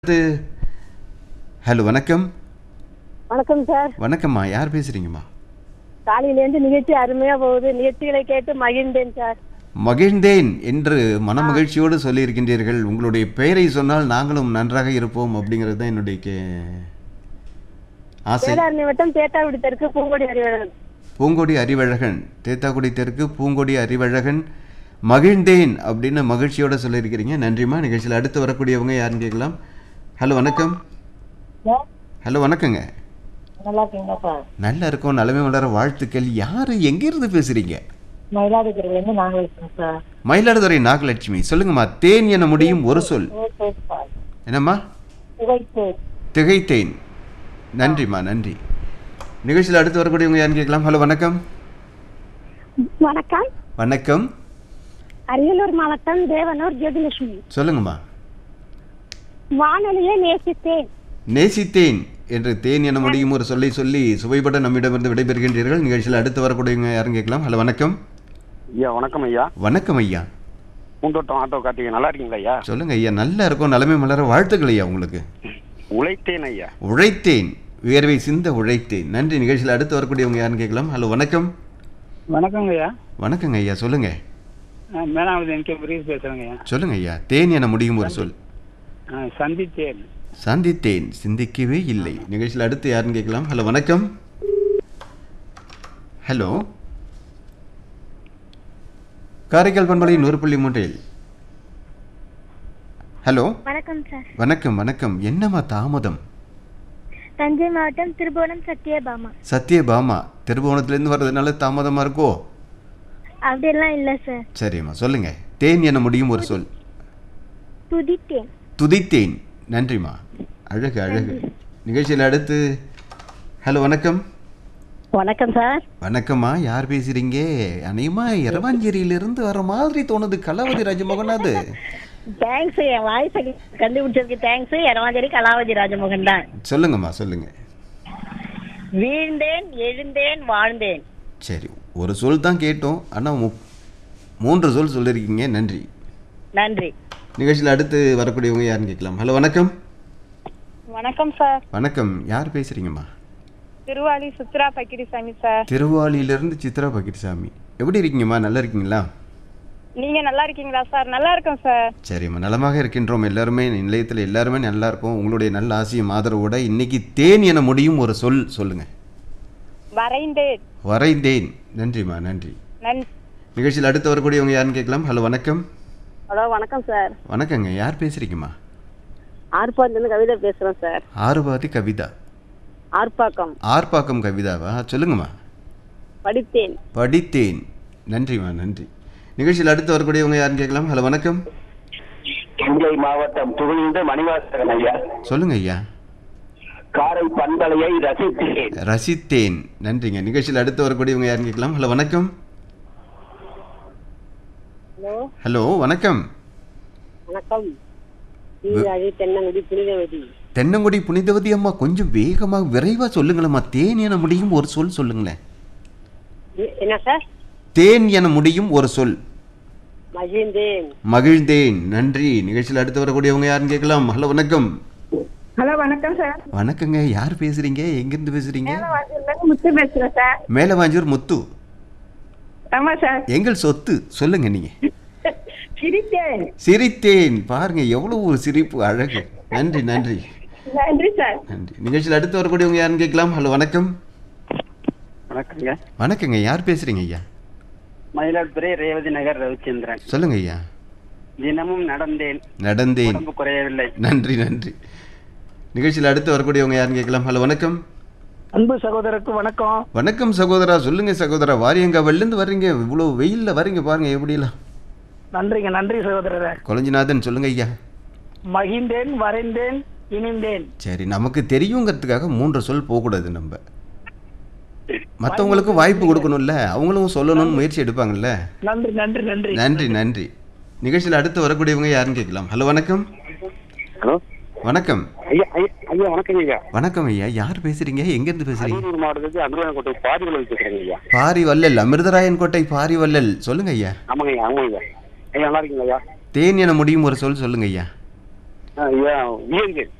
அடுத்து ஹலோ வணக்கம் வணக்கம் சார் வணக்கம்மா யார் பேசுறீங்கம்மா காலையிலேருந்து நிகழ்ச்சி அருமையா போகுது நிகழ்ச்சிகளை கேட்டு மகிழ்ந்தேன் சார் மகிழ்ந்தேன் என்று மனமகிழ்ச்சியோடு சொல்லியிருக்கின்றீர்கள் உங்களுடைய பெயரை சொன்னால் நாங்களும் நன்றாக இருப்போம் அப்படிங்கிறது தான் என்னுடைய கே- ஆசை வேதாரண்ய வட்டம் தேத்தாக்குடி தெற்கு பூங்கொடி அறிவழகன் பூங்கொடி அறிவழகன் தேத்தாக்குடி தெற்கு பூங்கொடி அறிவழகன் மகிழ்ந்தேன் அப்படின்னு மகிழ்ச்சியோட சொல்லியிருக்கிறீங்க நன்றிம்மா நிகழ்ச்சியில் அடுத்து வரக்கூடியவங்க யாருன்னு கேட்கலாம் ஹலோ வணக்கம் ஹலோ வணக்கங்க நல்லா இருக்கீங்களாப்பா நல்லா இருக்கும் நலமே வளர வாழ்த்துக்கள் யாரு எங்கிருந்து பேசுறீங்க மயிலாடுதுறையிலேருந்து நாங்கள் இருக்கோம் சார் மயிலாடுதுறை நாகலட்சுமி சொல்லுங்கம்மா தேன் என முடியும் ஒரு சொல் என்னம்மா திகைத்தேன் நன்றிம்மா நன்றி நிகழ்ச்சியில் அடுத்து வரக்கூடியவங்க யாருன்னு கேட்கலாம் ஹலோ வணக்கம் வணக்கம் வணக்கம் அரியலூர் மாவட்டம் தேவனூர் ஜோதிலட்சுமி சொல்லுங்கம்மா வானொலியை நேசித்தேன் நேசித்தேன் என்று தேன் என முடியும் ஒரு சொல்லை சொல்லி சுவைபட நம்மிடமிருந்து விடைபெறுகின்றீர்கள் நிகழ்ச்சியில் அடுத்து வரக்கூடியவங்க யாருன்னு கேட்கலாம் ஹலோ வணக்கம் ஐயா வணக்கம் ஐயா வணக்கம் ஐயா பூந்தோட்டம் ஆட்டோ கார்த்திகை நல்லா இருக்கீங்களா ஐயா சொல்லுங்க ஐயா நல்லா இருக்கும் நலமே மலர வாழ்த்துக்கள் ஐயா உங்களுக்கு உழைத்தேன் ஐயா உழைத்தேன் வியர்வை சிந்த உழைத்தேன் நன்றி நிகழ்ச்சியில் அடுத்து வரக்கூடியவங்க யாருன்னு கேட்கலாம் ஹலோ வணக்கம் வணக்கங்க ஐயா வணக்கங்க ஐயா சொல்லுங்க நான் மேனாவது என்கே பிரீஸ் பேசுகிறேங்க ஐயா சொல்லுங்க ஐயா தேன் என முடியும் ஒரு சொல் ஆ, சந்தித்தேன் சந்தித்தேன் சிந்திக்கவே இல்லை நிகழ்ச்சியில் அடுத்து யாருன்னு கேட்கலாம் ஹலோ வணக்கம் ஹலோ காரைக்கால் பண்பலை நூறு புள்ளி மூன்றில் ஹலோ வணக்கம் சார் வணக்கம் வணக்கம் என்னம்மா தாமதம் தஞ்சை மாவட்டம் திருபுவனம் சத்யபாமா சத்யபாமா திருபுவனத்துலேருந்து வர்றதுனால தாமதமாக இருக்கோ அப்படியெல்லாம் இல்லை சார் சரிம்மா சொல்லுங்க தேன் என முடியும் ஒரு சொல் துதித்தேன் துதித்தேன் நன்றிம்மா அழகு அழகு நிகழ்ச்சியில் அடுத்து ஹலோ வணக்கம் வணக்கம் சார் வணக்கம்மா யார் பேசுறீங்க அநேகமா இரவாஞ்சேரியிலிருந்து வர மாதிரி தோணுது கலாவதி ராஜமோகன் அது தேங்க்ஸ் என் வாய்ஸ் கண்டுபிடிச்சதுக்கு தேங்க்ஸ் எரவாஞ்சேரி கலாவதி ராஜமோகன் தான் சொல்லுங்கம்மா சொல்லுங்க வீழ்ந்தேன் எழுந்தேன் வாழ்ந்தேன் சரி ஒரு சொல் தான் கேட்டோம் ஆனால் மு மூன்று சொல் சொல்லியிருக்கீங்க நன்றி நன்றி நிகழ்ச்சியில் அடுத்து வரக்கூடியவங்க யாருன்னு கேட்கலாம் ஹலோ வணக்கம் வணக்கம் சார் வணக்கம் யார் பேசுறீங்கம்மா திருவாளி சுத்ரா பக்கிரிசாமி சார் திருவாலியிலிருந்து சித்ரா பக்கிரிசாமி எப்படி இருக்கீங்கம்மா நல்லா இருக்கீங்களா நீங்க நல்லா இருக்கீங்களா சார் நல்லா இருக்கேன் சார் சரிம்மா நலமாக இருக்கின்றோம் எல்லாருமே நிலையத்தில் எல்லாருமே நல்லா இருக்கும் உங்களுடைய நல்ல ஆசையும் ஆதரவோட இன்னைக்கு தேன் என முடியும் ஒரு சொல் சொல்லுங்க வரைந்தேன் வரைந்தேன் நன்றிம்மா நன்றி நன் நிகழ்ச்சியில் அடுத்து வரக்கூடியவங்க யாருன்னு கேட்கலாம் ஹலோ வணக்கம் ஹலோ வணக்கம் சார் வணக்கங்க யார் பேசுறீங்கம்மா ஆர்ப்பாட்டிலேருந்து கவிதை பேசுகிறேன் சார் ஆறுபாதி கவிதா ஆர்ப்பாக்கம் ஆர்ப்பாக்கம் கவிதாவா சொல்லுங்கம்மா படித்தேன் படித்தேன் நன்றிம்மா நன்றி நிகழ்ச்சியில் அடுத்து வரக்கூடியவங்க யாருன்னு கேட்கலாம் ஹலோ வணக்கம் தஞ்சை மாவட்டம் துணிந்த மணிவாசகன் ஐயா சொல்லுங்க ஐயா காரை பண்பலையை ரசித்தேன் ரசித்தேன் நன்றிங்க நிகழ்ச்சியில் அடுத்து வரக்கூடியவங்க யாருன்னு கேட்கலாம் ஹலோ வணக்கம் ஹலோ ஹலோ வணக்கம் வணக்கம் சீராழி தென்னங்குடி புனிதவதி தென்னங்குடி புனிதவதி அம்மா கொஞ்சம் வேகமாக விரைவாக சொல்லுங்களேம்மா தேன் என முடியும் ஒரு சொல் சொல்லுங்களேன் என்ன சார் தேன் என முடியும் ஒரு சொல் மகிழ்ந்தேன் மகிழ்ந்தேன் நன்றி நிகழ்ச்சியில் அடுத்து வரக்கூடியவங்க யாருன்னு கேட்கலாம் ஹலோ வணக்கம் ஹலோ வணக்கம் சார் வணக்கங்க யார் பேசுறீங்க எங்கிருந்து பேசுறீங்க முத்து பேசுறேன் சார் மேலவாஞ்சூர் முத்து ஆமா சார் எங்கள் சொத்து சொல்லுங்க நீங்க சிரித்தேன் சிரித்தேன் பாருங்க எவ்வளவு ஒரு சிரிப்பு அழகு நன்றி நன்றி நன்றி சார் நன்றி நிகழ்ச்சியில் அடுத்து வரக்கூடியவங்க யாருன்னு கேட்கலாம் ஹலோ வணக்கம் வணக்கங்க வணக்கங்க யார் பேசுறீங்க ஐயா மயிலாடுதுறை ரேவதி நகர் ரவிச்சந்திரன் சொல்லுங்க ஐயா தினமும் நடந்தேன் நடந்தேன் உடம்பு குறையவில்லை நன்றி நன்றி நிகழ்ச்சியில் அடுத்து வரக்கூடியவங்க யாருன்னு கேட்கலாம் ஹலோ வணக்கம் அன்பு சகோதரருக்கு வணக்கம் வணக்கம் சகோதரா சொல்லுங்க சகோதரா வாரியங்காவிலேருந்து வர்றீங்க இவ்வளோ வெயிலில் வர்றீங்க பாருங்க எப்படிலாம் நன்றிங்க நன்றி சகோதரரே கொலஞ்சிநாதன் சொல்லுங்க ஐயா மகிழ்ந்தேன் வரைந்தேன் இணைந்தேன் சரி நமக்கு தெரியுங்கிறதுக்காக மூன்று சொல் போகக்கூடாது நம்ம மற்றவங்களுக்கு வாய்ப்பு கொடுக்கணும்ல அவங்களும் சொல்லணும்னு முயற்சி எடுப்பாங்கல்ல நன்றி நன்றி நன்றி நன்றி நன்றி நிகழ்ச்சியில் அடுத்து வரக்கூடியவங்க யாருன்னு கேட்கலாம் ஹலோ வணக்கம் ஹலோ வணக்கம் ஐயா ஐயா ஐயா வணக்கம் ஐயா வணக்கம் ஐயா யார் பேசுறீங்க எங்கேருந்து பேசுறீங்க அரியலூர் மாவட்டத்துக்கு அனுரானக்கோட்டை பாதிகளை வச்சுக்கிறேங்க ஐயா பாரி வள்ளல் அமிர்தராயன் கோட்டை பாரி வள்ளல் சொல்லுங்க ஐயா ஆமாங்க ஐயா ஆமாங்க ஐயா ஐயா நல்லா இருக்கீங்களா ஐயா தேன் என முடியும் ஒரு சொல் சொல்லுங்க ஐயா ஐயா வியந்தேன்